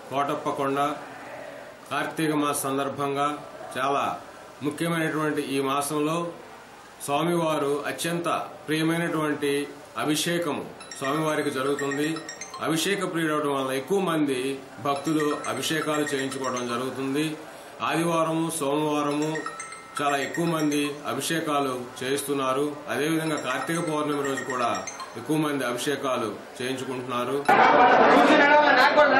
కోటప్పకొండ కార్తీక మాస సందర్భంగా చాలా ముఖ్యమైనటువంటి ఈ మాసంలో స్వామివారు అత్యంత ప్రియమైనటువంటి అభిషేకము స్వామివారికి జరుగుతుంది అభిషేక ప్రియుడవడం వల్ల ఎక్కువ మంది భక్తులు అభిషేకాలు చేయించుకోవడం జరుగుతుంది ఆదివారము సోమవారము చాలా ఎక్కువ మంది అభిషేకాలు చేయిస్తున్నారు అదేవిధంగా కార్తీక పౌర్ణమి రోజు కూడా ఎక్కువ మంది అభిషేకాలు చేయించుకుంటున్నారు కూర్చుని నడవాలి నాకు కూడా